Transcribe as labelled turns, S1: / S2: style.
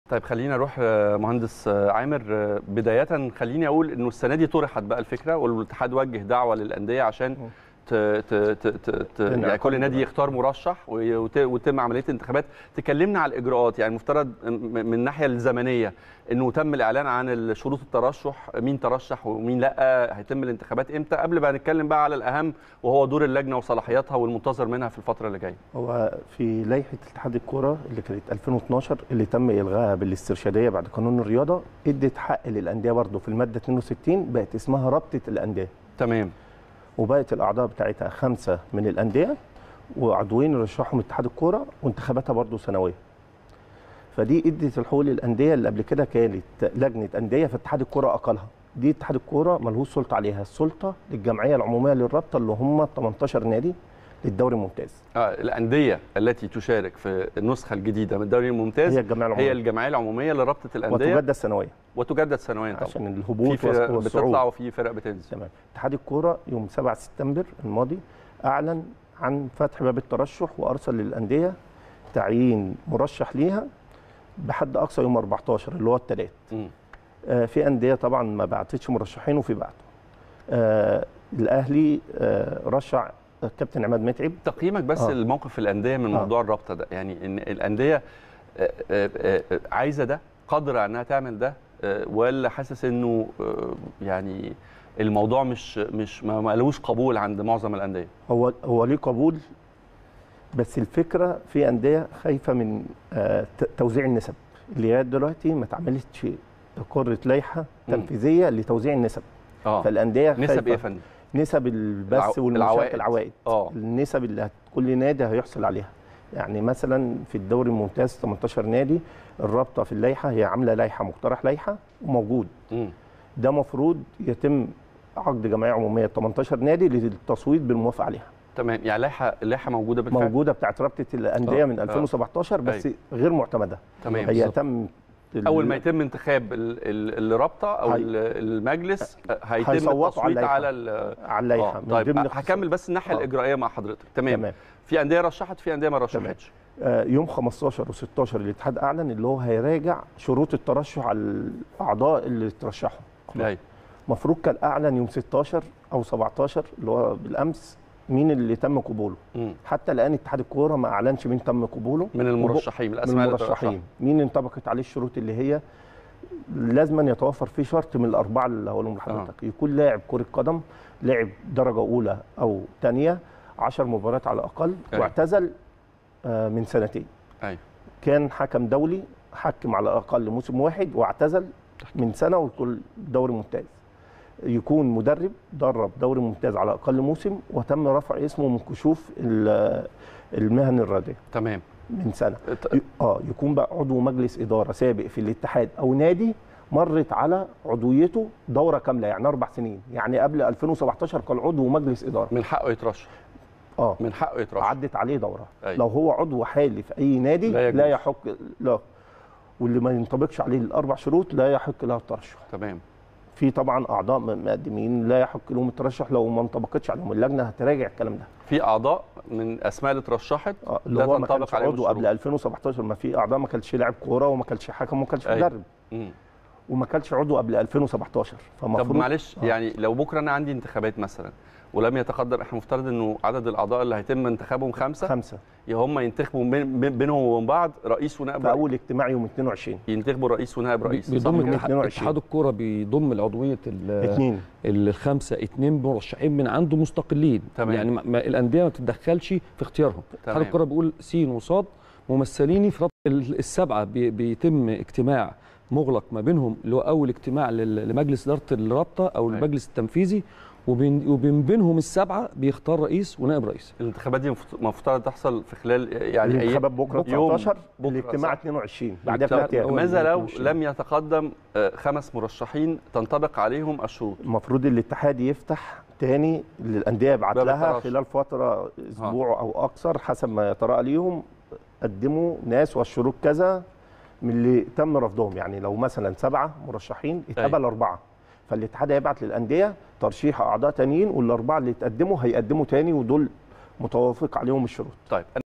S1: طيب خلينا نروح آه، مهندس آه، عامر آه، بداية خليني أقول إنه السنة دي طرحت بقى الفكرة والاتحاد وجه دعوة للأندية عشان ت ت ت ت ت يعني كل نادي يختار مرشح ويت- ويتم عملية انتخابات تكلمنا على الإجراءات يعني المفترض م- من الناحية الزمنية إنه تم الإعلان عن شروط الترشح مين ترشح ومين لأ هيتم الانتخابات إمتى قبل ما نتكلم بقى على الأهم وهو دور اللجنة وصلاحياتها والمنتظر منها في الفترة اللي جايه
S2: هو في لائحه اتحاد الكوره اللي كانت 2012 اللي تم الغائها بالاسترشاديه بعد قانون الرياضه ادت حق للانديه برضه في الماده 62 بقت اسمها رابطه الانديه
S1: تمام
S2: وبقت الاعضاء بتاعتها خمسه من الانديه وعضوين يرشحهم اتحاد الكوره وانتخاباتها برضه سنويه فدي ادت الحقوق للانديه اللي قبل كده كانت لجنه انديه فاتحاد الكوره اقلها دي اتحاد الكوره ملهوش سلطه عليها السلطه للجمعيه العموميه للرابطه اللي هم 18 نادي للدوري الممتاز
S1: آه الأندية التي تشارك في النسخة الجديدة من الدوري الممتاز
S2: هي الجمعيه العموميه
S1: هي الجمعيه العموميه لرابطه الانديه
S2: وتجدد سنويا
S1: وتجدد سنويا طبعا
S2: عشان
S1: في
S2: الهبوط
S1: فرق
S2: والصعود
S1: بتطلع وفي فرق بتنزل
S2: تمام اتحاد الكوره يوم 7 سبتمبر الماضي اعلن عن فتح باب الترشح وارسل للانديه تعيين مرشح ليها بحد اقصى يوم 14 اللي هو الثلاث
S1: مم.
S2: آه في انديه طبعا ما بعتتش مرشحين وفي بعته آه الاهلي آه رشح كابتن عماد متعب
S1: تقييمك بس
S2: آه.
S1: آه. الموقف الانديه من
S2: آه.
S1: موضوع الرابطه ده يعني ان الانديه آه، آه، آه، عايزه ده قادره انها تعمل ده آه، ولا حاسس انه آه، يعني الموضوع مش مش ما ما لهوش قبول عند معظم الانديه
S2: هو هو ليه قبول بس الفكره في انديه خايفه من آه، ت- توزيع النسب اللي هي دلوقتي ما اتعملتش قرة لائحه
S1: مم.
S2: تنفيذيه لتوزيع النسب
S1: اه
S2: فالانديه
S1: نسب
S2: خايفة
S1: ايه يا فندم
S2: نسب البث
S1: العو-
S2: والمشاركه
S1: العوائد.
S2: العوائد
S1: اه
S2: النسب اللي هت- كل نادي هيحصل عليها يعني مثلا في الدوري الممتاز 18 نادي الرابطه في اللائحه هي عامله لائحه مقترح لائحه وموجود
S1: مم.
S2: ده مفروض يتم عقد جمعيه عموميه 18 نادي للتصويت بالموافقه عليها
S1: تمام يعني لائحه اللائحه موجوده بالفعل
S2: موجوده بتاعت رابطه الانديه
S1: آه،
S2: من
S1: آه.
S2: 2017 بس غير معتمده
S1: تمام
S2: هي
S3: بالظبط.
S2: تم ال-
S1: اول ما يتم انتخاب ال- ال- الرابطه او
S2: هي-
S1: ال- المجلس آه، هيتم
S2: هيصوتوا على
S1: التصويت
S2: اللائحة.
S1: على ال-
S2: على اللائحه
S1: آه،
S2: من
S1: طيب
S2: ضمن
S1: هكمل بس الناحيه
S2: آه.
S1: الاجرائيه مع حضرتك تمام,
S2: تمام
S1: في انديه رشحت في انديه ما رشحتش
S2: آه، يوم 15 و16 الاتحاد اعلن اللي هو هيراجع شروط الترشح على الاعضاء اللي ترشحوا
S1: ايوه
S2: المفروض كان اعلن يوم 16 او 17 اللي هو بالامس مين اللي تم قبوله
S1: مم.
S2: حتى الان اتحاد الكوره ما اعلنش مين تم قبوله
S1: من المرشحين من
S2: من
S1: الاسماء اللي
S2: المرشحين
S1: ترشحت.
S2: مين انطبقت عليه الشروط اللي هي لازما يتوفر فيه شرط من الاربعه اللي هقولهم لحضرتك يكون لاعب كره قدم لاعب درجه اولى او ثانيه 10 مباريات على الاقل
S1: أيوة.
S2: واعتزل آه، من سنتين
S1: ايوه
S2: كان حكم دولي حكم على الاقل موسم واحد واعتزل من سنه وكل دوري ممتاز يكون مدرب درب دوري ممتاز على اقل موسم وتم رفع اسمه من كشوف ال- المهن الرياضيه
S1: تمام
S2: من سنه
S1: ت-
S2: ي- اه يكون بقى عضو مجلس اداره سابق في الاتحاد او نادي مرت على عضويته دوره كامله يعني اربع سنين يعني قبل 2017 كان عضو مجلس اداره
S1: من حقه يترشح
S2: اه
S1: من حقه يترشح
S2: عدت عليه دوره
S1: أيوة.
S2: لو هو عضو حالي في اي نادي
S1: لا
S2: لا,
S1: يجوز.
S2: لا يحق لا واللي ما ينطبقش عليه الاربع شروط لا يحق له الترشح
S1: تمام
S2: في طبعا اعضاء م- مقدمين لا يحق لهم الترشح لو ما انطبقتش عليهم اللجنه هتراجع الكلام ده
S1: في اعضاء من اسماء اللي اترشحت
S2: آه، اللي
S1: لا
S2: هو ما
S1: تنطبق
S2: كانش
S1: عليهم
S2: عضو
S1: الشروط.
S2: قبل 2017 ما في اعضاء ما كانش لاعب كوره وما كانش حكم وما كانش
S1: أيوة.
S2: مدرب
S1: مم.
S2: وما كانش عضو قبل 2017
S1: طب
S2: فالمفروض
S1: معلش
S2: آه.
S1: يعني لو بكره انا عندي انتخابات مثلا ولم يتقدم احنا مفترض انه عدد الاعضاء اللي هيتم انتخابهم خمسه
S2: خمسه
S1: يا هم ينتخبوا بين بين- بينهم وبين بعض رئيس ونائب
S2: في
S1: رئيس.
S2: اول اجتماع يوم 22
S1: ينتخبوا رئيس ونائب رئيس صح
S3: بيضم
S1: كده؟
S3: اتحاد
S2: 22.
S3: اتحاد الكوره بيضم العضويه ال-
S2: اثنين
S3: الخمسه اتنين مرشحين من عنده مستقلين
S1: تمام.
S3: يعني ما- ما الانديه ما تتدخلش في اختيارهم اتحاد
S1: تمام.
S3: الكوره بيقول س وصاد ممثليني في رابطه ال- السبعه بي- بيتم اجتماع مغلق ما بينهم اللي هو اول اجتماع لل- لمجلس اداره الرابطه او
S1: أيوة.
S3: المجلس التنفيذي وبين وبين بينهم السبعه بيختار رئيس ونائب رئيس
S1: الانتخابات دي مفت- مفترض تحصل في خلال يعني أيام-
S2: الانتخابات بكره
S1: يوم
S2: 19
S1: بكرة،
S2: الاجتماع
S1: صح.
S2: 22 بعدها
S1: طب
S2: بثلاث ايام
S3: أول
S1: ماذا لو
S3: 22.
S1: لم يتقدم آه، خمس مرشحين تنطبق عليهم الشروط
S2: المفروض الاتحاد يفتح تاني للانديه يبعت
S1: باب
S2: لها
S1: الترشح.
S2: خلال فتره اسبوع او اكثر حسب ما يتراءى ليهم قدموا ناس والشروط كذا من اللي تم رفضهم يعني لو مثلا سبعه مرشحين اتقبل اربعه فالاتحاد هيبعت للانديه ترشيح اعضاء تانيين والاربعه اللي اتقدموا هيقدموا تاني ودول متوافق عليهم الشروط
S1: طيب